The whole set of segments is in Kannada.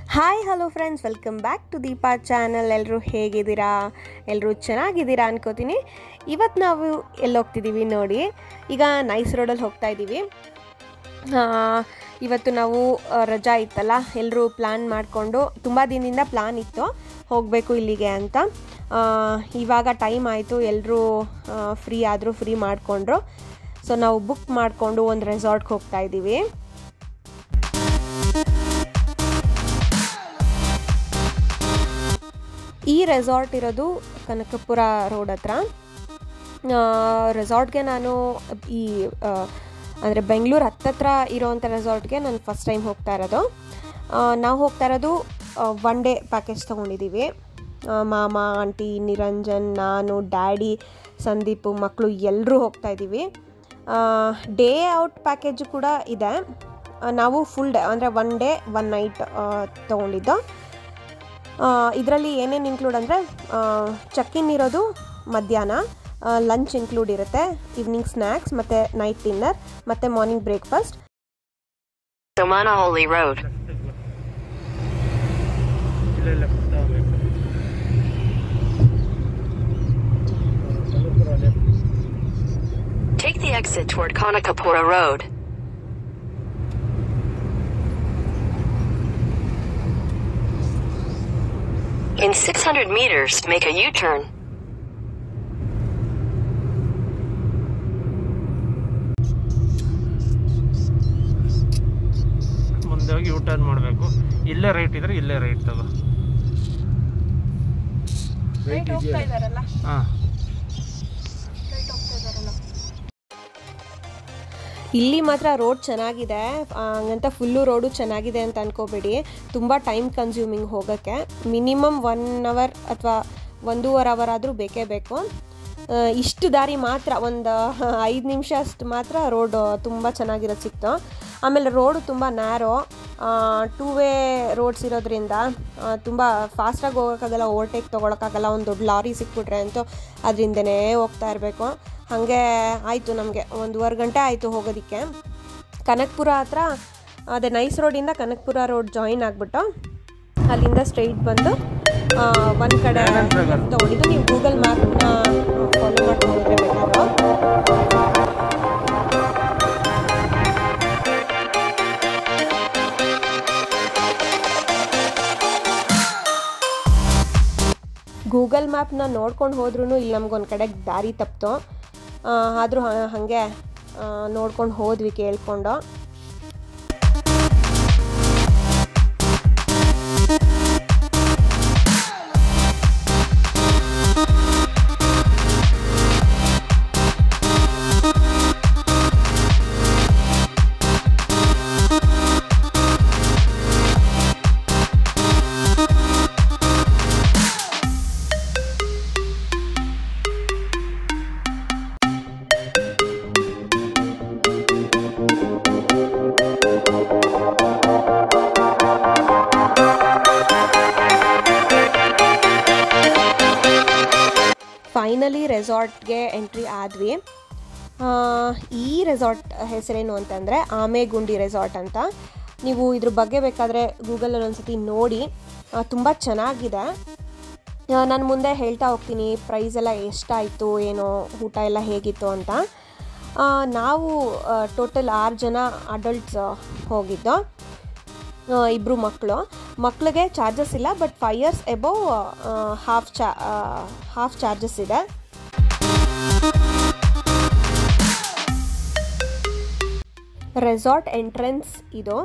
Hi hello friends welcome back to Deepa channel ಎಲ್ಲರೂ ಹೇಗಿದ್ದೀರಾ ಎಲ್ಲರೂ ಚೆನ್ನಾಗಿದ್ದೀರಾ ಅನ್ಕೋತೀನಿ ಇವತ್ತು ನಾವು ಎಲ್ಲಿ ಹೋಗ್ತಿದ್ದೀವಿ ನೋಡಿ ಈಗ ನೈಸ್ ರೋಡಲ್ಲಿ ಹೋಗ್ತಾ ಇದ್ದೀವಿ ಆ, ಇವತ್ತು ನಾವು ಆ, ರಜಾ ಇತ್ತಲ್ಲ ಎಲ್ಲರೂ ಪ್ಲ್ಯಾನ್ ಮಾಡಿಕೊಂಡು ತುಂಬ ದಿನದಿಂದ ಪ್ಲ್ಯಾನ್ ಇತ್ತು ಹೋಗಬೇಕು ಇಲ್ಲಿಗೆ ಅಂತ ಆ, ಇವಾಗ ಟೈಮ್ ಆಯಿತು ಎಲ್ಲರೂ ಫ್ರೀ ಆದರೂ ಫ್ರೀ ಮಾಡಿಕೊಂಡ್ರು ಸೊ ನಾವು ಬುಕ್ ಮಾಡಿಕೊಂಡು ಒಂದು ರೆಸಾರ್ಟ್ಗೆ ಹೋಗ್ತಾ ಇದ್ದೀವಿ ಈ ರೆಸಾರ್ಟ್ ಇರೋದು ಕನಕಪುರ ರೋಡ್ ಹತ್ರ ರೆಸಾರ್ಟ್ಗೆ ನಾನು ಈ ಅಂದರೆ ಬೆಂಗಳೂರು ಹತ್ತತ್ರ ಇರೋವಂಥ ರೆಸಾರ್ಟ್ಗೆ ನಾನು ಫಸ್ಟ್ ಟೈಮ್ ಹೋಗ್ತಾ ಇರೋದು ನಾವು ಹೋಗ್ತಾ ಇರೋದು ಒನ್ ಡೇ ಪ್ಯಾಕೇಜ್ ತೊಗೊಂಡಿದ್ದೀವಿ ಆ, ಮಾಮ ಆಂಟಿ ನಿರಂಜನ್ ನಾನು ಡ್ಯಾಡಿ ಸಂದೀಪು ಮಕ್ಕಳು ಎಲ್ಲರೂ ಹೋಗ್ತಾ ಇದ್ದೀವಿ ಡೇ ಔಟ್ ಪ್ಯಾಕೇಜು ಕೂಡ ಇದೆ ಆ, ನಾವು ಫುಲ್ ಡೇ ಅಂದರೆ ಒನ್ ಡೇ ಒನ್ ನೈಟ್ ತೊಗೊಂಡಿದ್ದು ಇದರಲ್ಲಿ ಏನೇನು ಇನ್ಕ್ಲೂಡ್ ಅಂದರೆ ಚೆಕ್ ಇನ್ ಇರೋದು ಮಧ್ಯಾಹ್ನ ಲಂಚ್ ಇನ್ಕ್ಲೂಡ್ ಇರುತ್ತೆ ಈವ್ನಿಂಗ್ ಸ್ನ್ಯಾಕ್ಸ್ ಮತ್ತು ನೈಟ್ ಡಿನ್ನರ್ ಮತ್ತು ಮಾರ್ನಿಂಗ್ ಬ್ರೇಕ್ಫಾಸ್ಟ್ Somana Road. ಇಲ್ಲ ಇಲ್ಲ ತಗೋಬೇಕು Kanakapura left. Take the exit toward Konakapura Road. In 600 meters, make a U-turn. ಮುಂದೆ ಹೋಗಿ ಯೂ ಟರ್ನ್ ಮಾಡಬೇಕು ಇಲ್ಲೇ ರೈಟ್ ಇದ್ರೆ ಇಲ್ಲೇ ರೈಟ್ ತಗೋ ಹಾಂ ಇಲ್ಲಿ ಮಾತ್ರ ರೋಡ್ ಚೆನ್ನಾಗಿದೆ ಆ, ಹಂಗಂತ ಫುಲ್ಲು ರೋಡು ಚೆನ್ನಾಗಿದೆ ಅಂತ ಅನ್ಕೋಬೇಡಿ ತುಂಬ ಟೈಮ್ ಕನ್ಸ್ಯೂಮಿಂಗ್ ಹೋಗೋಕ್ಕೆ ಮಿನಿಮಮ್ ಒನ್ ಅವರ್ ಅಥವಾ ಒಂದೂವರೆ ಅವರ್ ಆದರೂ ಬೇಕೇ ಬೇಕು ಆ, ಇಷ್ಟು ದಾರಿ ಮಾತ್ರ ಒಂದು ಐದು ನಿಮಿಷ ಅಷ್ಟು ಮಾತ್ರ ರೋಡ್ ತುಂಬ ಚೆನ್ನಾಗಿರೋದು ಸಿಕ್ತು ಆಮೇಲೆ ರೋಡು ತುಂಬ ನ್ಯಾರೋ ಟೂ ವೇ ರೋಡ್ಸ್ ಇರೋದ್ರಿಂದ ತುಂಬ ಫಾಸ್ಟಾಗಿ ಹೋಗೋಕ್ಕಾಗಲ್ಲ ಓವರ್ಟೇಕ್ ತೊಗೊಳಕ್ಕಾಗಲ್ಲ ಒಂದು ದೊಡ್ಡ ಲಾರಿ ಸಿಕ್ಬಿಟ್ರೆ ಅಂತೂ ಅದರಿಂದನೇ ಹೋಗ್ತಾ ಇರಬೇಕು ಹಾಗೆ ಆಯಿತು ನಮಗೆ ಒಂದೂವರೆ ಗಂಟೆ ಆಯಿತು ಹೋಗೋದಕ್ಕೆ ಕನಕಪುರ ಹತ್ರ ಅದೇ ನೈಸ್ ರೋಡಿಂದ ಕನಕಪುರ ರೋಡ್ ಜಾಯಿನ್ ಆಗಿಬಿಟ್ಟು ಅಲ್ಲಿಂದ ಸ್ಟ್ರೈಟ್ ಬಂದು ಒಂದು ಕಡೆ ತೊಗೊಂಡಿದ್ದು ನೀವು ಗೂಗಲ್ ಮ್ಯಾಪ್ನ ಫಾಲೋ ಮಾಡ್ಕೊಂಡ್ರೆ ಬೇಕಾದ್ರೆ ಗೂಗಲ್ ಮ್ಯಾಪ್ನ ನೋಡ್ಕೊಂಡು ಹೋದ್ರೂ ಇಲ್ಲಿ ನಮ್ಗೊಂದು ಕಡೆ ದಾರಿ ತಪ್ಪಿತು ಆದರೂ ಹಾಗೆ ನೋಡ್ಕೊಂಡು ಹೋದ್ವಿ ಕೇಳ್ಕೊಂಡು ಫೈನಲಿ ರೆಸಾರ್ಟ್ಗೆ ಎಂಟ್ರಿ ಆದ್ವಿ ಆ, ಈ ರೆಸಾರ್ಟ್ ಹೆಸರೇನು ಅಂತಂದರೆ ಆಮೆಗುಂಡಿ ರೆಸಾರ್ಟ್ ಅಂತ ನೀವು ಇದ್ರ ಬಗ್ಗೆ ಬೇಕಾದರೆ ಗೂಗಲಲ್ಲಿ ಒಂದ್ಸತಿ ನೋಡಿ ತುಂಬ ಚೆನ್ನಾಗಿದೆ ನಾನು ಮುಂದೆ ಹೇಳ್ತಾ ಹೋಗ್ತೀನಿ ಪ್ರೈಸ್ ಎಲ್ಲ ಎಷ್ಟಾಯಿತು ಏನೋ ಊಟ ಎಲ್ಲ ಹೇಗಿತ್ತು ಅಂತ ಆ, ನಾವು ಟೋಟಲ್ ಆರು ಜನ ಅಡಲ್ಟ್ಸ್ ಹೋಗಿದ್ದು ಇಬ್ಬರು ಮಕ್ಕಳು ಮಕ್ಕಳಿಗೆ ಚಾರ್ಜಸ್ ಇಲ್ಲ but five years above half ಚಾ ಹಾಫ್ ಚಾರ್ಜಸ್ ಇದೆ ರೆಸಾರ್ಟ್ ಎಂಟ್ರೆನ್ಸ್ ಇದು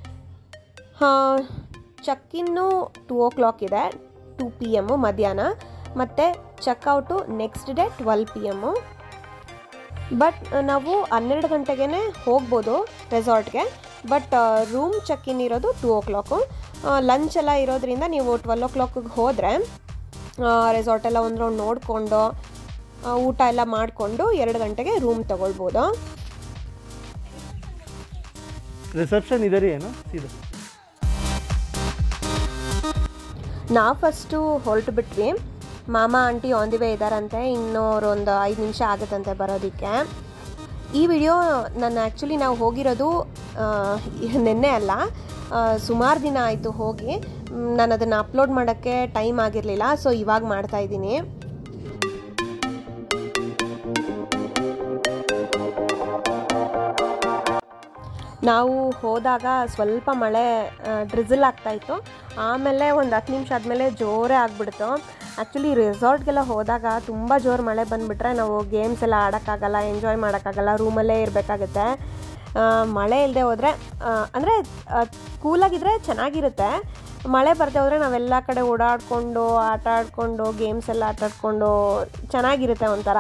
ಚೆಕ್-ಇನ್ನು ಟೂ ಓ ಕ್ಲಾಕ್ ಇದೆ ಟೂ ಪಿ ಎಮ್ಮು ಮಧ್ಯಾಹ್ನ ಮತ್ತು checkout next day twelve P M but ನಾವು ಹನ್ನೆರಡು ಗಂಟೆಗೆ ಹೋಗ್ಬೋದು ರೆಸಾರ್ಟ್ಗೆ ಬಟ್ ರೂಮ್ ಚೆಕ್ ಇನ್ ಇರೋದು ಟೂ ಓ ಕ್ಲಾಕು ಲಂಚ್ ಎಲ್ಲ ಇರೋದ್ರಿಂದ ನೀವು ಟ್ವೆಲ್ ಓ ಕ್ಲಾಕಿಗೆ ಹೋದರೆ ರೆಸಾರ್ಟ್ ಎಲ್ಲ ಒಂದು ರೌಂಡ್ ನೋಡಿಕೊಂಡು ಊಟ ಎಲ್ಲ ಮಾಡಿಕೊಂಡು ಎರಡು ಗಂಟೆಗೆ ರೂಮ್ ತೊಗೊಳ್ಬೋದು ರಿಸೆಪ್ಷನ್ ಇದೆ ರೀ ಏನು ಇದು ನಾವು ಫಸ್ಟು ಹೊರಟು ಬಿಟ್ವಿ ಮಾಮ ಆಂಟಿ ಆನ್ ದಿ ವೇ ಇದ್ದಾರಂತೆ ಇನ್ನೂರು ಒಂದು ಐದು ನಿಮಿಷ ಆಗುತ್ತಂತೆ ಬರೋದಕ್ಕೆ ಈ ವಿಡಿಯೋ ನಾನು ಆ್ಯಕ್ಚುಲಿ ನಾವು ಹೋಗಿರೋದು ಆ, ನಿನ್ನೆ ಅಲ್ಲ ಸುಮಾರು ದಿನ ಆಯಿತು ಹೋಗಿ ನಾನು ಅದನ್ನು ಅಪ್ಲೋಡ್ ಮಾಡೋಕ್ಕೆ ಟೈಮ್ ಆಗಿರಲಿಲ್ಲ ಸೊ ಇವಾಗ ಮಾಡ್ತಾ ಇದ್ದೀನಿ ನಾವು ಹೋದಾಗ ಸ್ವಲ್ಪ ಮಳೆ ಡ್ರಿಝಲ್ ಆಗ್ತಾಯಿತ್ತು ಆಮೇಲೆ ಒಂದು ಹತ್ತು ನಿಮಿಷ ಆದಮೇಲೆ ಜೋರೇ ಆಗಿಬಿಡ್ತು ಆ್ಯಕ್ಚುಲಿ ರೆಸಾರ್ಟ್ಗೆಲ್ಲ ಹೋದಾಗ ತುಂಬ ಜೋರು ಮಳೆ ಬಂದುಬಿಟ್ರೆ ನಾವು ಗೇಮ್ಸ್ ಎಲ್ಲ ಆಡೋಕ್ಕಾಗಲ್ಲ ಎಂಜಾಯ್ ಮಾಡೋಕ್ಕಾಗಲ್ಲ ರೂಮಲ್ಲೇ ಇರಬೇಕಾಗುತ್ತೆ ಮಳೆ ಇಲ್ಲದೆ ಹೋದರೆ ಅಂದರೆ ಕೂಲಾಗಿದ್ದರೆ ಚೆನ್ನಾಗಿರುತ್ತೆ ಮಳೆ ಬರದೆ ಹೋದರೆ ನಾವೆಲ್ಲ ಕಡೆ ಓಡಾಡಿಕೊಂಡು ಆಟ ಆಡಿಕೊಂಡು ಗೇಮ್ಸ್ ಎಲ್ಲ ಆಟ ಆಡ್ಕೊಂಡು ಚೆನ್ನಾಗಿರುತ್ತೆ ಒಂಥರ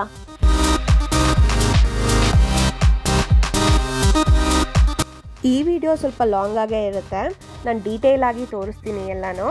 ಈ ವಿಡಿಯೋ ಸ್ವಲ್ಪ ಲಾಂಗ್ ಆಗೇ ಇರುತ್ತೆ ನಾನು ಡೀಟೇಲ್ ಆಗಿ ತೋರಿಸ್ತೀನಿ ಎಲ್ಲನೂ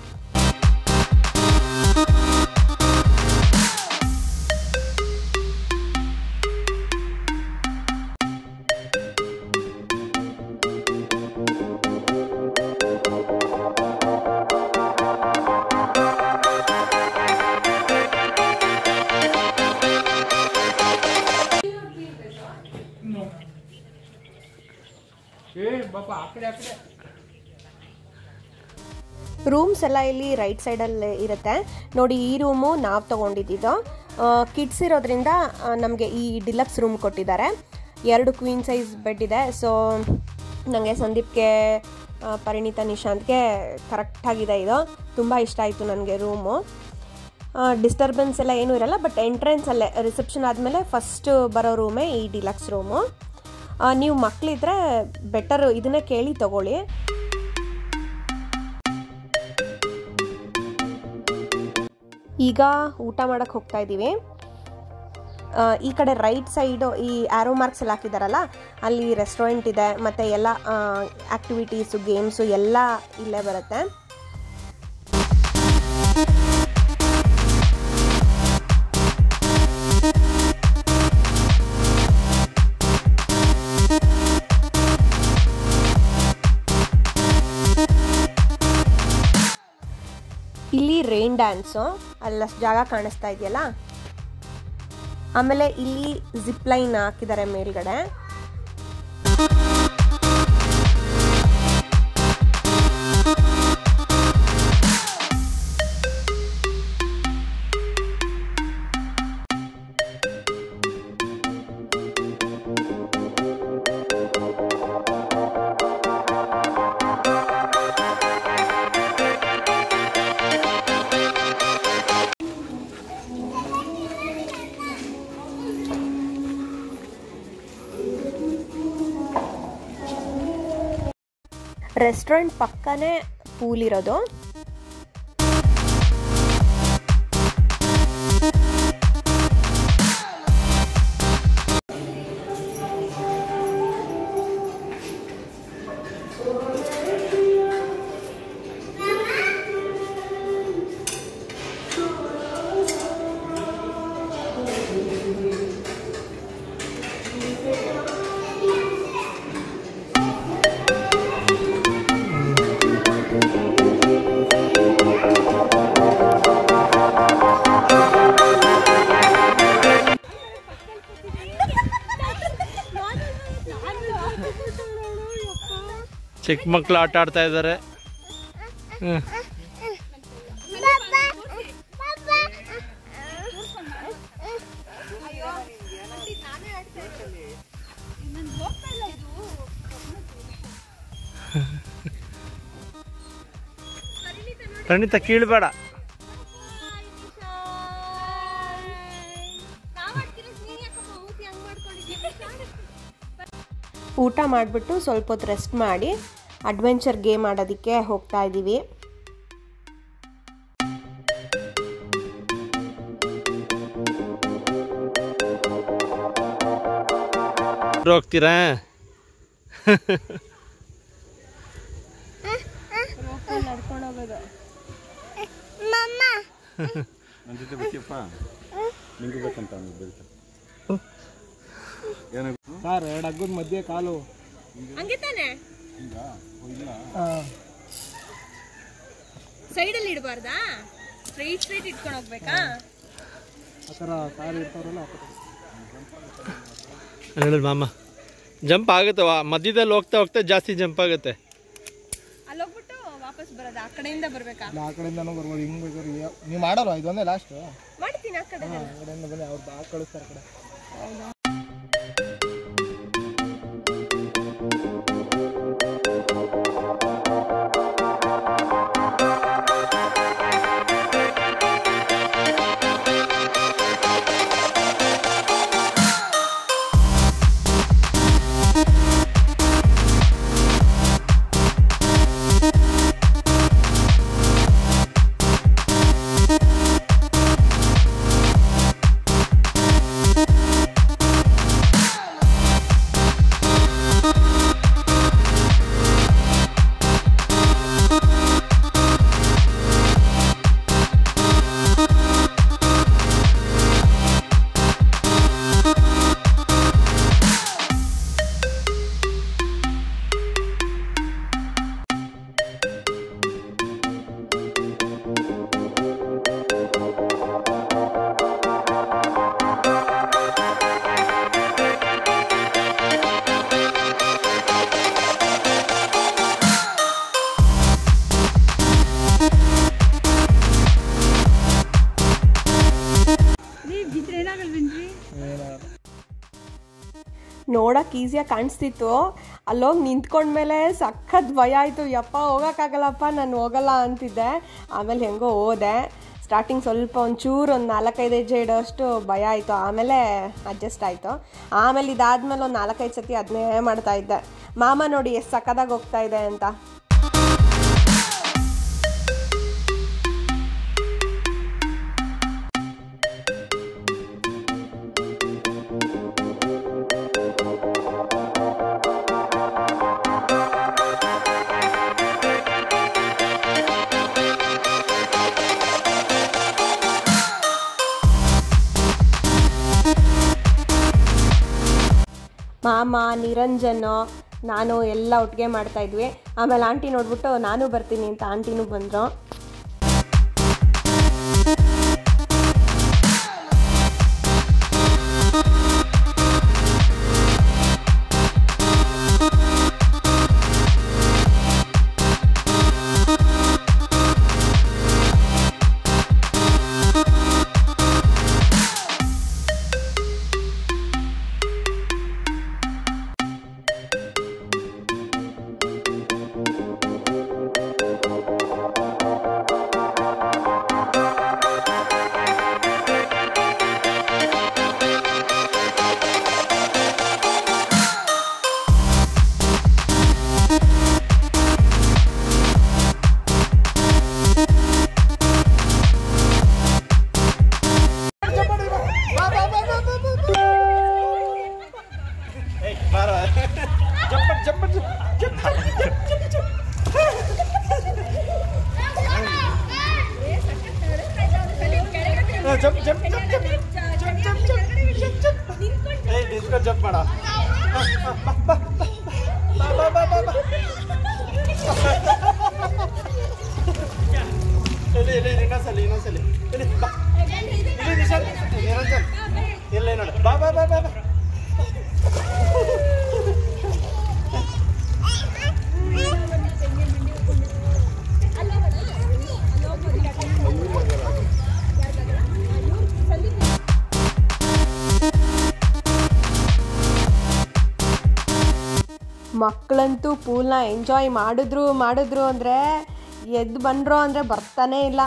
ರೂಮ್ಸ್ ಎಲ್ಲ ಇಲ್ಲಿ ರೈಟ್ ಸೈಡಲ್ಲಿ ಇರುತ್ತೆ ನೋಡಿ ಈ ರೂಮು ನಾವು ತೊಗೊಂಡಿದ್ದು ಕಿಡ್ಸ್ ಇರೋದ್ರಿಂದ ನಮಗೆ ಈ ಡಿಲಕ್ಸ್ ರೂಮ್ ಕೊಟ್ಟಿದ್ದಾರೆ ಎರಡು ಕ್ವೀನ್ ಸೈಜ್ ಬೆಡ್ ಇದೆ ಸೊ ನನಗೆ ಸಂದೀಪ್ಗೆ ಆ, ಪರಿಣಿತ ನಿಶಾಂತ್ಗೆ ಕರೆಕ್ಟಾಗಿದೆ ಇದು ತುಂಬ ಇಷ್ಟ ಆಯಿತು ನನಗೆ ರೂಮು ಡಿಸ್ಟರ್ಬೆನ್ಸ್ ಎಲ್ಲ ಏನೂ ಇರಲ್ಲ ಬಟ್ ಎಂಟ್ರೆನ್ಸಲ್ಲೇ ರಿಸೆಪ್ಷನ್ ಆದಮೇಲೆ ಫಸ್ಟ್ ಬರೋ ರೂಮೇ ಈ ಡಿಲಕ್ಸ್ ರೂಮು ನೀವು ಮಕ್ಕಳಿದ್ರೆ ಬೆಟರ್ ಇದನ್ನೇ ಕೇಳಿ ತಗೊಳ್ಳಿ ಈಗ ಊಟ ಮಾಡಕ್ಕೆ ಹೋಗ್ತಾ ಇದ್ದೀವಿ ಆ, ಈ ಕಡೆ ರೈಟ್ ಸೈಡು ಈ ಆರೋ ಮಾರ್ಕ್ಸ್ ಎಲ್ಲ ಹಾಕಿದಾರಲ್ಲ ಅಲ್ಲಿ ರೆಸ್ಟೋರೆಂಟ್ ಇದೆ ಮತ್ತು ಎಲ್ಲ ಆ್ಯಕ್ಟಿವಿಟೀಸು ಗೇಮ್ಸು ಎಲ್ಲ ಇಲ್ಲೇ ಬರುತ್ತೆ ಇಲ್ಲಿ ರೈನ್ ಡ್ಯಾನ್ಸು ಅಲ್ಲಷ್ಟು ಜಾಗ ಕಾಣಿಸ್ತಾ ಇದೆಯಲ್ಲ ಆಮೇಲೆ ಇಲ್ಲಿ ಜಿಪ್ ಲೈನ್ ಹಾಕಿದ್ದಾರೆ ಮೇಲ್ಗಡೆ ರೆಸ್ಟೋರೆಂಟ್ ಪಕ್ಕನೇ ಪೂಲ್ ಇರೋದು ಚಿಕ್ಕ ಮಕ್ಕಳು ಆಟ ಆಡ್ತಾ ಇದ್ದಾರೆ ಹ್ಮ್. ಪ್ರಣೀತ ಕೀಳ್ಬೇಡ ಊಟ ಮಾಡಿಬಿಟ್ಟು ಸ್ವಲ್ಪ ಹೊತ್ತು ರೆಸ್ಟ್ ಮಾಡಿ ಅಡ್ವೆಂಚರ್ ಗೇಮ್ ಆಡೋದಕ್ಕೆ ಹೋಗ್ತಾ ಇದ್ದೀವಿ ಹೋಗ್ತೀರಾ ನನ್ನ ಜೊತೆ ಬರ್ತೀಯಪ್ಪ ನಿಂಗೆ ಬೇಕಂತ ಅವ್ನಿಗೆ ಬೆಳ್ತ ಏನಾಗುತ್ತೆ ಸರ್ ಎರಡು ಹಗ್ಗದ ಮಧ್ಯೆ ಕಾಲು ಸೈಡಲ್ಲಿ ಇಡಬಾರ್ದಾ ಸ್ಟ್ರೈಟ್ ಸ್ಟ್ರೈಟ್ ಇಟ್ಕೊಂಡು ಹೋಗ್ಬೇಕಾ ಆ ಥರ ಕಾರ್ ಇರ್ತಾರಲ್ಲ ಆ ಥರ ಹೇಳಿ ಮಾಮ ಜಂಪ್ ಆಗುತ್ತೆ ವಾ ಮಧ್ಯದಲ್ಲಿ ಹೋಗ್ತಾ ಹೋಗ್ತಾ ಜಾಸ್ತಿ ಜಂಪ್ ಆಗುತ್ತೆ ವಾಪಸ್ ಬರೋದು ಆ ಕಡೆಯಿಂದ ಬರ್ಬೇಕಾ ಇಲ್ಲ ಆ ಕಡೆಯಿಂದನೂ ಬರ್ಬೋದು ಹಿಂಗೆ ಬೇಕಾದ್ರೆ ಯಾ- ನೀವು ಮಾಡಲ್ವಾ ಇದೊಂದೇ ಲಾಸ್ಟ್ ಮಾಡ್ತೀನಿ ಆ ಕಡೆ ಆ ಕಡೆಯಿಂದ ಬನ್ನಿ ಅವ್ರು ಬಾ ಕಳಿಸ್ತಾರೆ ಆ ಕಡೆ ನೋಡಕ್ಕೆ ಈಸಿಯಾಗಿ ಕಾಣಿಸ್ತಿತ್ತು ಅಲ್ಲೋಗಿ ನಿಂತ್ಕೊಂಡ್ಮೇಲೆ ಸಖತ್ ಭಯ ಆಯಿತು ಯಪ್ಪ ಹೋಗೋಕ್ಕಾಗಲ್ಲಪ್ಪ ನಾನು ಹೋಗಲ್ಲ ಅಂತಿದ್ದೆ ಆಮೇಲೆ ಹೆಂಗೋ ಹೋದೆ ಸ್ಟಾರ್ಟಿಂಗ್ ಸ್ವಲ್ಪ ಒಂಚೂರು ಒಂದು ನಾಲ್ಕೈದು ಹೆಜ್ಜೆ ಇಡೋಷ್ಟು ಭಯ ಆಯಿತು ಆಮೇಲೆ ಅಡ್ಜಸ್ಟ್ ಆಯಿತು ಆಮೇಲೆ ಇದಾದ್ಮೇಲೆ ಒಂದು ನಾಲ್ಕೈದು ಸತಿ ಅದನ್ನೇ ಮಾಡ್ತಾ ಇದ್ದೆ ಮಾಮ ನೋಡಿ ಎಷ್ಟು ಸಕ್ಕದಾಗಿ ಹೋಗ್ತಾ ಇದೆ ಅಂತ ಮಾಮ ನಿರಂಜನ್ ನಾನು ಎಲ್ಲ ಒಟ್ಟಿಗೆ ಮಾಡ್ತಾ ಇದ್ವಿ ಆಮೇಲೆ ಆಂಟಿ ನೋಡ್ಬಿಟ್ಟು ನಾನು ಬರ್ತೀನಿ ಅಂತ ಆಂಟಿನೂ ಬಂದರು ಜಂಪ್ ಮಾಡ ಇಲ್ಲಿ ಇಲ್ಲಿ ಇನ್ನೊಂದ್ಸಲಿ ಇನ್ನೊಂದ್ಸಲಿ ಇಲ್ಲಿ ಬಾ ಇಲ್ಲಿ ನಿಶಾಂತ್ ನಿರಂಜನ್ ಇಲ್ಲ ನೋಡು ಬಾ ಬಾ ಬಾ ಬಾ ಬಾ ಮಕ್ಕಳಂತೂ ಪೂಲ್ನ ಎಂಜಾಯ್ ಮಾಡಿದ್ರು ಮಾಡಿದ್ರು ಅಂದರೆ ಎದ್ದು ಬಂದ್ರು ಅಂದರೆ ಬರ್ತಾನೇ ಇಲ್ಲ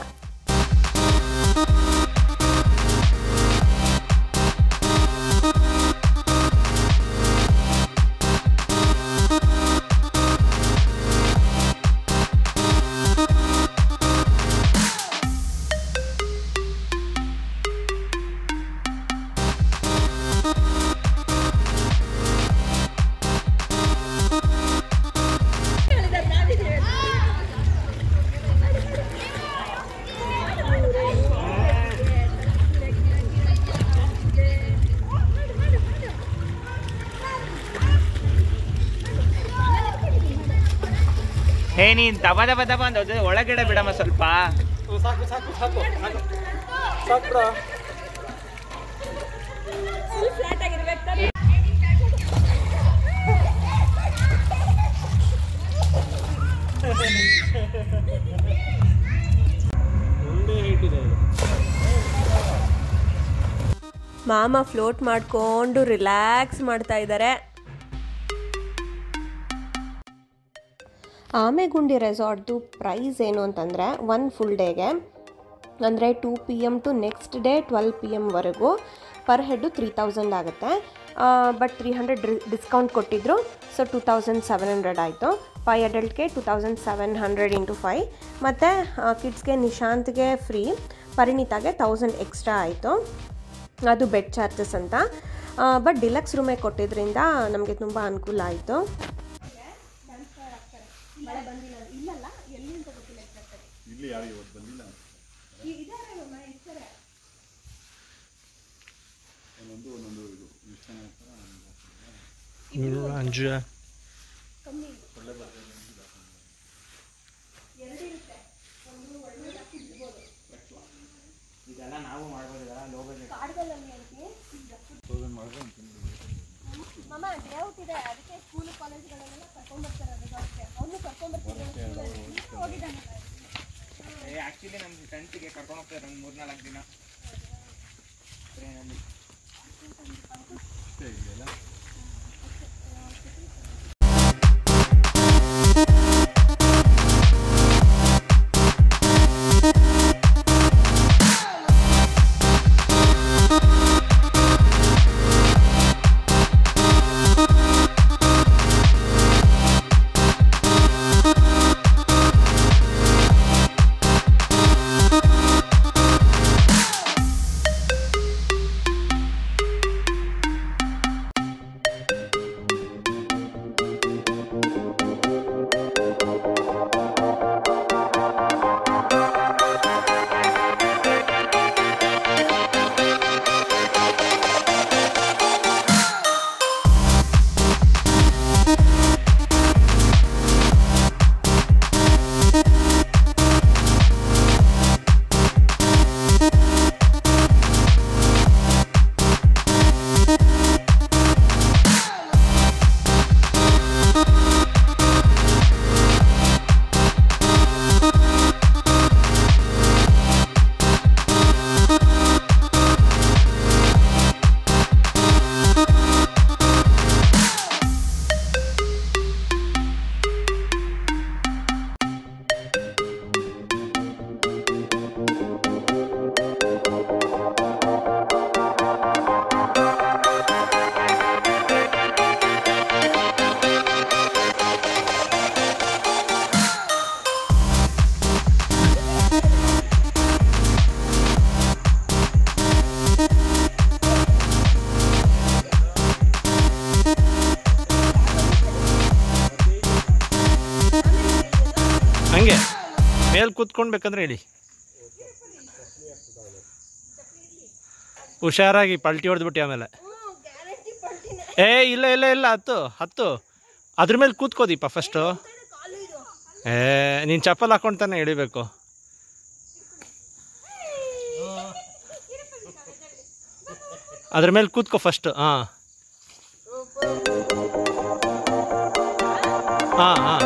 ಹೇ ನೀನ್ ದಬ ದಬ ದಬ ಅಂತ ಹೋದ್ರೆ ಒಳಗಡೆ ಬಿಡಮ್ಮ ಸ್ವಲ್ಪ ಸಾಕು ಸಾಕು ಸಾಕು ಸಾಕು ಸಾಕು ಬಿಡ ಒಳ್ಳೆ ಹೈಟ್ ಇದೆ ಇದು ಮಾಮ ಫ್ಲೋಟ್ ಮಾಡಿಕೊಂಡು ರಿಲ್ಯಾಕ್ಸ್ ಮಾಡ್ತಾ ಇದ್ದಾರೆ ಆಮೆಗುಂಡಿ ರೆಸಾರ್ಟ್ದು ಪ್ರೈಸ್ ಏನು ಅಂತಂದರೆ ಒನ್ ಫುಲ್ ಡೇಗೆ ಅಂದರೆ two P M to next day twelve P ಎಮ್ವರೆಗೂ ಪರ್ ಹೆಡ್ಡು ತ್ರೀ ತೌಸಂಡ್ ಆಗುತ್ತೆ ಬಟ್ ತ್ರೀ ಹಂಡ್ರೆಡ್ ಡಿಸ್ಕೌಂಟ್ ಕೊಟ್ಟಿದ್ರು so two thousand seven hundred ಆಯಿತು ಫೈವ್ ಅಡಲ್ಟ್ಗೆ two thousand seven hundred into five ಮತ್ತು ಕಿಡ್ಸ್ಗೆ ನಿಶಾಂತ್ಗೆ ಫ್ರೀ ಪರಿಣಿತಾಗೆ ತೌಸಂಡ್ ಎಕ್ಸ್ಟ್ರಾ ಆಯಿತು ಅದು ಬೆಡ್ ಚಾರ್ಜಸ್ ಅಂತ ಬಟ್ ಡಿಲಕ್ಸ್ ರೂಮೇ ಕೊಟ್ಟಿದ್ರಿಂದ ನಮಗೆ ತುಂಬ ಅನುಕೂಲ ಆಯಿತು ಇಲ್ಲಿ ಯಾರು ಇವತ್ತು ಬಂದಿಲ್ಲ ಒಂದೊಂದು ಒಂದೊಂದು ಇದು ಎಷ್ಟು ಜನ ಇರ್ತಾರೆ ಇಲ್ಲ ಅಂಜು ಇದೆಲ್ಲ ನಾವು ಮಾಡ್ಬೋದಿಲ್ಲ ಲೋಗೋದು ಆ್ಯಕ್ಚುಲಿ ನಮ್ಮ ಫ್ರೆಂಡ್ಸಿಗೆ ಕರ್ಕೊಂಡು ಹೋಗ್ತಾರೆ ಒಂದು ಮೂರು ನಾಲ್ಕು ದಿನ ಟ್ರೈನಲ್ಲಿ ಹಂಗೆ ಮೇಲ್ ಕೂತ್ಕೊಳ್ಬೇಕಂದ್ರೆ ಹೇಳಿ ಹುಷಾರಾಗಿ ಪಲ್ಟಿ ಹೊಡೆದ್ಬಿಟ್ಟು ಆಮೇಲೆ ಏ ಇಲ್ಲ ಇಲ್ಲ ಇಲ್ಲ ಹತ್ತು ಹತ್ತು ಅದ್ರ ಮೇಲೆ ಕೂತ್ಕೋದೀಪ ಫಸ್ಟು ಏ ನೀನು ಚಪ್ಪಲ್ ಹಾಕೊಂಡ್ತಾನೆ ಇಳಿಬೇಕು ಅದ್ರ ಮೇಲೆ ಕೂತ್ಕೋ ಫಸ್ಟ್ ಹಾಂ ಹಾಂ ಹಾಂ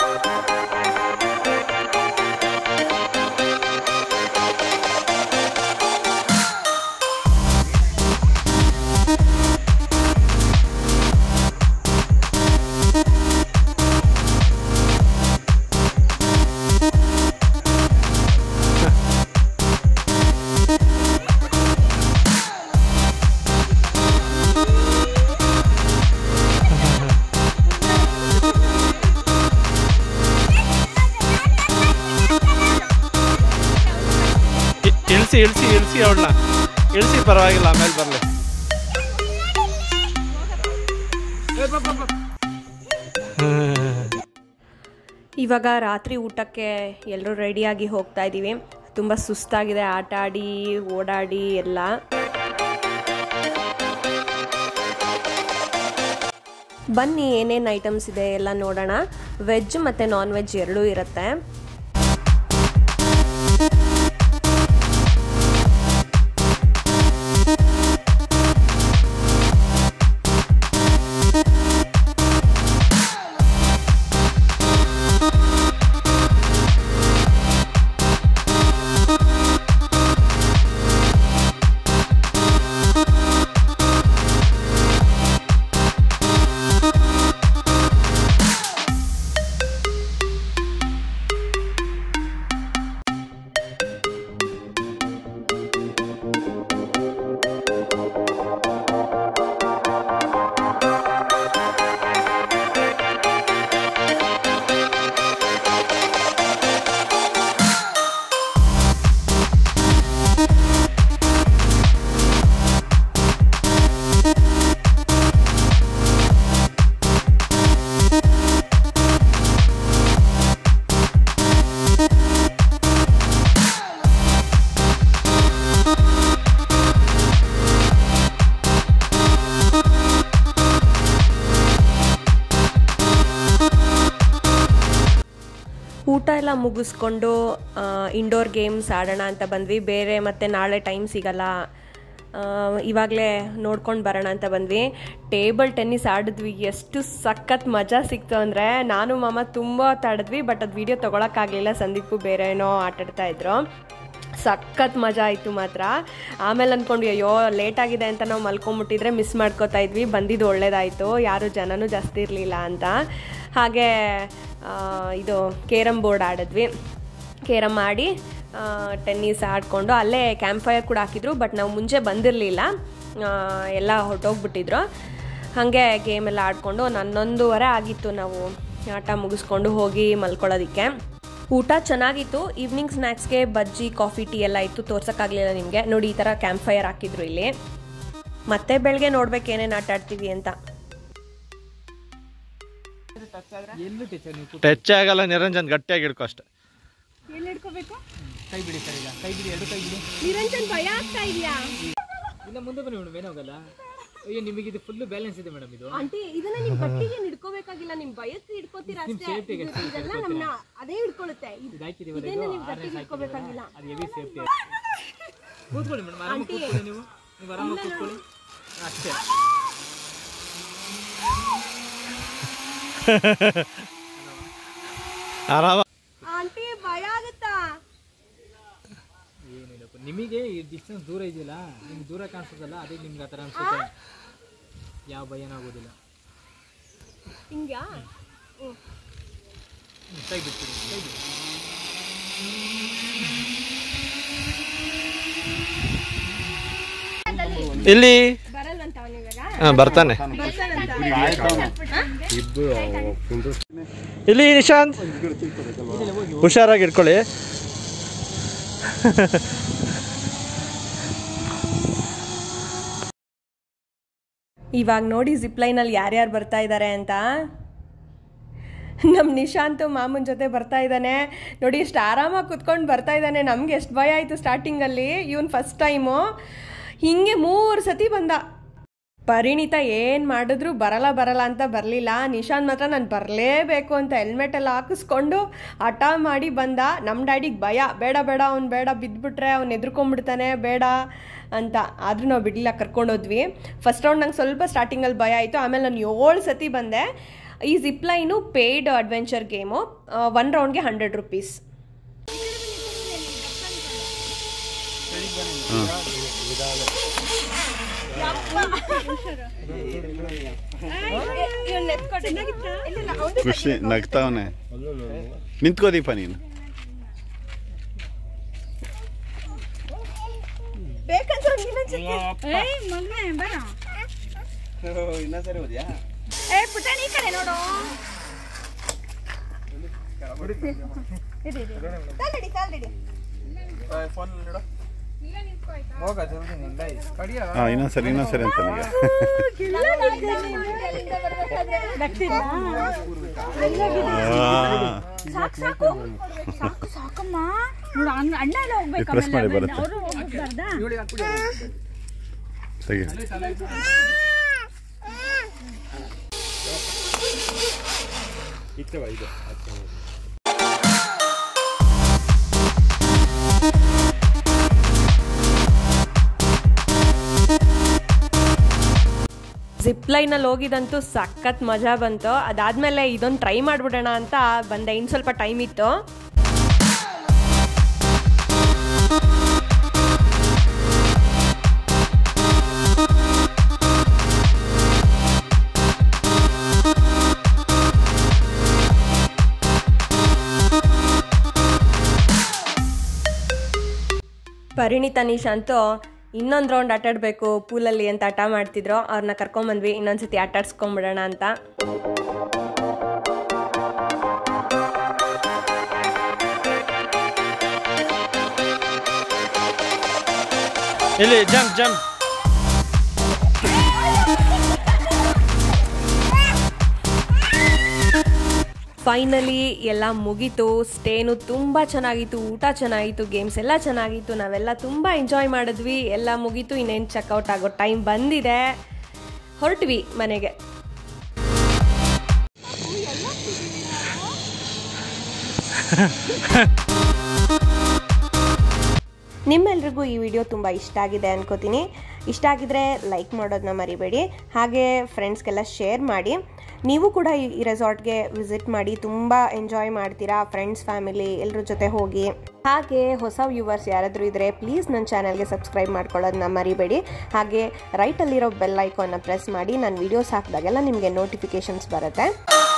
ಇ- ಇಳ್ಸಿ ಇಳ್ಸಿ ಇಳ್ಸಿ ಅವಳನ್ನ ಇಳ್ಸಿ ಪರವಾಗಿಲ್ಲ ಆಮೇಲೆ ಬರಲಿ ಇವಾಗ ರಾತ್ರಿ ಊಟಕ್ಕೆ ಎಲ್ಲರೂ ರೆಡಿಯಾಗಿ ಹೋಗ್ತಾ ಇದ್ದೀವಿ ತುಂಬ ಸುಸ್ತಾಗಿದೆ ಆಟ ಆಡಿ ಓಡಾಡಿ ಎಲ್ಲ ಬನ್ನಿ ಏನೇನು ಐಟಮ್ಸ್ ಇದೆ ಎಲ್ಲ ನೋಡೋಣ ವೆಜ್ ಮತ್ತು ನಾನ್ ವೆಜ್ ಎರಡೂ ಇರುತ್ತೆ ಎಲ್ಲ ಮುಗಿಸ್ಕೊಂಡು ಇಂಡೋರ್ ಗೇಮ್ಸ್ ಆಡೋಣ ಅಂತ ಬಂದ್ವಿ ಬೇರೆ ಮತ್ತೆ ನಾಳೆ ಟೈಮ್ ಸಿಗಲ್ಲ ಇವಾಗಲೇ ನೋಡ್ಕೊಂಡು ಬರೋಣ ಅಂತ ಬಂದ್ವಿ ಟೇಬಲ್ ಟೆನ್ನಿಸ್ ಆಡಿದ್ವಿ ಎಷ್ಟು ಸಖತ್ ಮಜಾ ಸಿಕ್ತು ಅಂದರೆ ನಾನು ಮಾಮ ತುಂಬ ಹೊತ್ತು ಆಡಿದ್ವಿ ಬಟ್ ಅದು ವಿಡಿಯೋ ತೊಗೊಳಕ್ಕಾಗಲಿಲ್ಲ ಸಂದೀಪು ಬೇರೆ ಏನೋ ಆಟಾಡ್ತಾ ಇದ್ರು ಸಖತ್ ಮಜಾ ಆಯಿತು ಮಾತ್ರ ಆಮೇಲೆ ಅಂದ್ಕೊಂಡ್ವಿ ಅಯ್ಯೋ ಲೇಟ್ ಆಗಿದೆ ಅಂತ ನಾವು ಮಲ್ಕೊಂಬಿಟ್ಟಿದ್ರೆ ಮಿಸ್ ಮಾಡ್ಕೋತಾ ಇದ್ವಿ ಬಂದಿದ್ದು ಒಳ್ಳೇದಾಯಿತು ಯಾರು ಜನನೂ ಜಾಸ್ತಿ ಇರಲಿಲ್ಲ ಅಂತ ಹಾಗೆ ಆ, ಇದು ಕೇರಮ್ ಬೋರ್ಡ್ ಆಡಿದ್ವಿ ಕೇರಮ್ ಆಡಿ ಟೆನ್ನಿಸ್ ಆಡಿಕೊಂಡು ಅಲ್ಲೇ ಕ್ಯಾಂಪ್ ಫೈರ್ ಕೂಡ ಹಾಕಿದ್ರು ಬಟ್ ನಾವು ಮುಂಚೆ ಬಂದಿರಲಿಲ್ಲ ಎಲ್ಲ ಹೊರಟೋಗ್ಬಿಟ್ಟಿದ್ರು ಹಾಗೆ ಗೇಮ್ ಎಲ್ಲ ಆಡಿಕೊಂಡು ಒಂದು ಹನ್ನೊಂದುವರೆ ಆಗಿತ್ತು ನಾವು ಆಟ ಮುಗಿಸ್ಕೊಂಡು ಹೋಗಿ ಮಲ್ಕೊಳ್ಳೋದಕ್ಕೆ ಊಟ ಚೆನ್ನಾಗಿತ್ತು ಈವ್ನಿಂಗ್ ಸ್ನ್ಯಾಕ್ಸ್ಗೆ ಬಜ್ಜಿ ಕಾಫಿ ಟೀ ಎಲ್ಲ ಇತ್ತು ತೋರ್ಸೋಕ್ಕಾಗಲಿಲ್ಲ ನಿಮಗೆ ನೋಡಿ ಈ ಥರ ಕ್ಯಾಂಪ್ ಫೈರ್ ಹಾಕಿದ್ರು ಇಲ್ಲಿ ಮತ್ತೆ ಬೆಳಗ್ಗೆ ನೋಡ್ಬೇಕು ಏನೇನು ಆಟ ಆಡ್ತೀವಿ ಅಂತ ಟಚ್ ಆಗಲ್ಲ ನಿರಂಜನ್ ಗಟ್ಟಿಯಾಗಿ ಹಿಡ್ಕೊ ಅಷ್ಟೆ ಕೈ ಬಿಡಿ ಸರ್ ಈಗ ಕೈ ಬಿಡಿ ಎರಡು ಕೈ ಬಿಡಿ ನಿರಂಜನ್ ಭಯ ಆಗ್ತಾ ಇದೆಯಾ ಇಲ್ಲ ಮುಂದೆ ಬನ್ನಿ ಮೇಡಮ್ ಏನಾಗಲ್ಲ ಅಯ್ಯೋ ನಿಮಗೆ ಇದು ಫುಲ್ ಬ್ಯಾಲೆನ್ಸ್ ಇದೆ ಮೇಡಮ್ ಇದು ಆಂಟಿ ಇದನ್ನ ನೀವು ಗಟ್ಟಿಗೆ ಹಿಡ್ಕೋಬೇಕಾಗಿಲ್ಲ ನಿಮ್ ಭಯಕ್ಕೆ ಹಿಡ್ಕೋತೀರಾ ನಿಮ್ ಅಷ್ಟೇ ಸೇಫ್ಟಿಗೆ ಇದು- ಇದೆಲ್ಲ ನಮ್ನ ಅದೇ ಹಿಡ್ಕೊಳ್ಳುತ್ತೆ ಇದ್- ಇದು ಹಾಕಿದೀವಿ ಇದನ್ನ ನೀವು ಗಟ್ಟಿಗೆ ಹಿಡ್ಕೋಬೇಕಾಗಿಲ್ಲ ಅದು ಹೆವಿ ಸೇಫ್ಟಿ ಕೂತ್ಕೊಳ್ಳಿ ಮೇಡಮ್ ಆರಾಮಾಗಿ ಕೂತ್ಕೊಳ್ಳಿ ನೀವು ನೀವು ಆರಾಮಾಗಿ ಕೂತ್ಕೊಳ್ಳಿ ಅಷ್ಟೇ ಆರಾಮ ಆಂಟಿ ಭಯ ಆಗುತ್ತಾ ಏನಿಲ್ಲಪ್ಪ ನಿಮಗೆ ಈ ಡಿಸ್ಟೆನ್ಸ್ ದೂರ ಇದೆಯಲ್ಲ ನಿಮ್ಗೆ ದೂರ ಕಾಣಿಸ್ತದಲ್ಲ ಅದೇ ನಿಮ್ಗೆ ಆ ಥರ ಅನ್ಸುತ್ತೆ ಯಾವ ಭಯನೂ ಆಗೋದಿಲ್ಲ ಹಿಂಗ್ಯಾ ಹ್ಮ್, ಕೈ ಬಿಟ್ಬಿಡಿ ಕೈ ಬಿಡಿ ಇಲ್ಲಿ ಬರಲ್ವಂತ ಅವನಿವಾಗ ಹಾಂ ಬರ್ತಾನೆ ಇಲ್ಲಿ ನಿಶಾಂತ್ ಹುಷಾರಾಗಿ ಇಟ್ಕೊಳ್ಳಿ ಇವಾಗ ನೋಡಿ ಜಿಪ್ಲೈನಲ್ಲಿ ಯಾರ್ಯಾರು ಬರ್ತಾ ಇದ್ದಾರೆ ಅಂತ ನಮ್ಮ ನಿಶಾಂತು ಮಾಮನ ಜೊತೆ ಬರ್ತಾ ಇದ್ದಾನೆ ನೋಡಿ ಎಷ್ಟು ಆರಾಮಾಗಿ ಕುತ್ಕೊಂಡು ಬರ್ತಾ ಇದ್ದಾನೆ ನಮ್ಗೆ ಎಷ್ಟು ಭಯ ಆಯಿತು ಸ್ಟಾರ್ಟಿಂಗಲ್ಲಿ ಇವನು ಫಸ್ಟ್ ಟೈಮು ಹಿಂಗೆ ಮೂರು ಸತಿ ಬಂದ ಪರಿಣಿತ ಏನು ಮಾಡಿದ್ರು ಬರಲ್ಲ ಬರಲ್ಲ ಅಂತ ಬರಲಿಲ್ಲ ನಿಶಾಂತ್ ಮಾತ್ರ ನಾನು ಬರಲೇಬೇಕು ಅಂತ ಹೆಲ್ಮೆಟ್ ಎಲ್ಲ ಹಾಕಿಸ್ಕೊಂಡು ಹಠ ಮಾಡಿ ಬಂದ ನಮ್ಮ ಡ್ಯಾಡಿಗೆ ಭಯ ಬೇಡ ಬೇಡ ಅವ್ನು ಬೇಡ ಬಿದ್ದುಬಿಟ್ರೆ ಅವ್ನು ಎದ್ರುಕೊಂಡ್ಬಿಡ್ತಾನೆ ಬೇಡ ಅಂತ ಆದರೂ ನಾವು ಬಿಡಲಿಲ್ಲ ಕರ್ಕೊಂಡೋದ್ವಿ ಫಸ್ಟ್ ರೌಂಡ್ ನಂಗೆ ಸ್ವಲ್ಪ ಸ್ಟಾರ್ಟಿಂಗಲ್ಲಿ ಭಯ ಆಯಿತು ಆಮೇಲೆ ನಾನು ಏಳು ಸತಿ ಬಂದೆ ಈ zipline paid adventure game one ರೌಂಡ್ಗೆ ಹಂಡ್ರೆಡ್ ರುಪೀಸ್ ಖುಷಿ ನಗ್ತಾವನೆ ನಿಂತ್ಕೋ ದೀಪ ನೀನು ಬೇಕಂತ ಏ ಪುಟಾಣಿ ಈ ಕಡೆ ನೋಡು ತಾಲ್ದಿಡಿ, ತಾಲ್ದಿಡಿ. ಹಾ ಇನ್ನೊಂದ್ಸರಿ ಇನ್ನೊಂದ್ಸರಿ ಅಂತ ಈಗ ಸಾಕಮ್ಮ ನೋಡು ಅಣ್ಣ ಅಣ್ಣ ಎಲ್ಲ ಹೋಗ್ಬೇಕು ಪ್ರೆಸ್ ಮಾಡಿ ಬರುತ್ತೆ ಅವರು ಹೋಗ್ಬಾರ್ದಾ ತೆಗಿ ಜಿಪ್ ಲೈನಲ್ಲಿ ಹೋಗಿದಂತೂ ಸಖತ್ ಮಜಾ ಬಂತು ಅದಾದಮೇಲೆ ಇದೊಂದು ಟ್ರೈ ಮಾಡಿಬಿಡೋಣ ಅಂತ ಬಂದೆ ಇನ್ನು ಸ್ವಲ್ಪ ಟೈಮ್ ಇತ್ತು ಪರಿಣಿತ ನೀಶ್ ಅಂತೂ ಇನ್ನೊಂದು ರೌಂಡ್ ಆಟಾಡಬೇಕು ಪೂಲಲ್ಲಿ ಅಂತ ಆಟ ಮಾಡ್ತಿದ್ರು ಅವ್ರನ್ನ ಕರ್ಕೊಂಬಂದ್ವಿ ಇನ್ನೊಂದ್ಸತಿ ಆಟ ಆಡ್ಸ್ಕೊಂಬಿಡೋಣ ಅಂತ ಇಲ್ಲಿ ಜಂಪ್ ಜಂಪ್ ಫೈನಲಿ ಎಲ್ಲ ಮುಗೀತು ಸ್ಟೇನು ತುಂಬ ಚೆನ್ನಾಗಿತ್ತು ಊಟ ಚೆನ್ನಾಗಿತ್ತು ಗೇಮ್ಸ್ ಎಲ್ಲ ಚೆನ್ನಾಗಿತ್ತು ನಾವೆಲ್ಲ ತುಂಬ ಎಂಜಾಯ್ ಮಾಡಿದ್ವಿ ಎಲ್ಲ ಮುಗೀತು ಇನ್ನೇನು ಚೆಕ್ಔಟ್ ಆಗೋ ಟೈಮ್ ಬಂದಿದೆ ಹೊರಟ್ವಿ ಮನೆಗೆ ನಿಮ್ಮೆಲ್ರಿಗೂ ಈ ವಿಡಿಯೋ ತುಂಬ ಇಷ್ಟ ಆಗಿದೆ ಅನ್ಕೋತೀನಿ ಇಷ್ಟ ಆಗಿದ್ರೆ ಲೈಕ್ ಮಾಡೋದನ್ನ ಮರಿಬೇಡಿ ಹಾಗೆ ಫ್ರೆಂಡ್ಸ್ಗೆಲ್ಲ ಶೇರ್ ಮಾಡಿ ನೀವು ಕೂಡ ಈ ಈ ರೆಸಾರ್ಟ್ಗೆ ವಿಸಿಟ್ ಮಾಡಿ ತುಂಬ ಎಂಜಾಯ್ ಮಾಡ್ತೀರಾ ಫ್ರೆಂಡ್ಸ್ ಫ್ಯಾಮಿಲಿ ಎಲ್ಲರ ಜೊತೆ ಹೋಗಿ ಹಾಗೆ ಹೊಸ ವ್ಯೂವರ್ಸ್ ಯಾರಾದರೂ ಇದ್ದರೆ ಪ್ಲೀಸ್ ನನ್ನ ಚಾನಲ್ಗೆ ಸಬ್ಸ್ಕ್ರೈಬ್ ಮಾಡ್ಕೊಳ್ಳೋದನ್ನ ಮರಿಬೇಡಿ ಹಾಗೆ ರೈಟಲ್ಲಿರೋ ಬೆಲ್ ಐಕಾನ್ನ ಪ್ರೆಸ್ ಮಾಡಿ ನಾನು ವೀಡಿಯೋಸ್ ಹಾಕಿದಾಗೆಲ್ಲ ನಿಮಗೆ ನೋಟಿಫಿಕೇಷನ್ಸ್ ಬರುತ್ತೆ